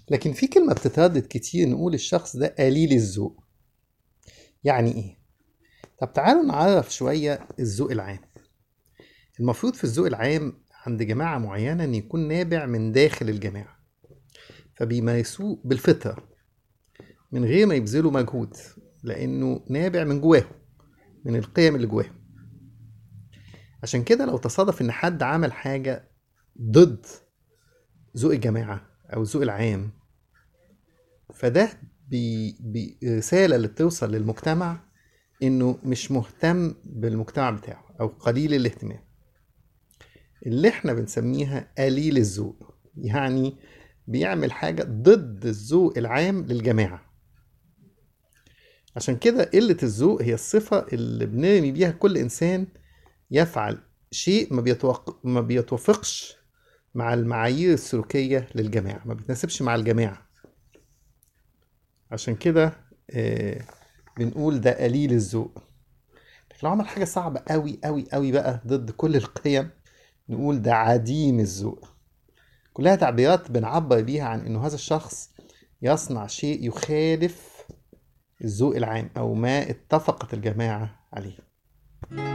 لكن في كلمة بتتردد كتير نقول الشخص ده قليل الذوق يعني ايه؟ طب تعالوا نعرف شوية الذوق العام المفروض في الذوق العام عند جماعة معينة ان يكون نابع من داخل الجماعة فبيمارسوه بالفطرة من غير ما يبذلوا مجهود لانه نابع من جواهم من القيم اللي جواهم عشان كده لو تصادف ان حد عمل حاجة ضد ذوق الجماعة او الذوق العام فده بي بي رسالة اللي بتوصل للمجتمع انه مش مهتم بالمجتمع بتاعه او قليل الاهتمام اللي احنا بنسميها قليل الذوق يعني بيعمل حاجة ضد الذوق العام للجماعة عشان كده قلة الذوق هي الصفة اللي بنرمي بيها كل إنسان يفعل شيء ما, بيتوق... ما بيتوافقش مع المعايير السلوكية للجماعة ما بيتناسبش مع الجماعة عشان كده آه بنقول ده قليل الذوق لكن لو عمل حاجة صعبة قوي قوي قوي بقى ضد كل القيم نقول ده عديم الذوق كلها تعبيرات بنعبر بيها عن انه هذا الشخص يصنع شيء يخالف الذوق العام او ما اتفقت الجماعة عليه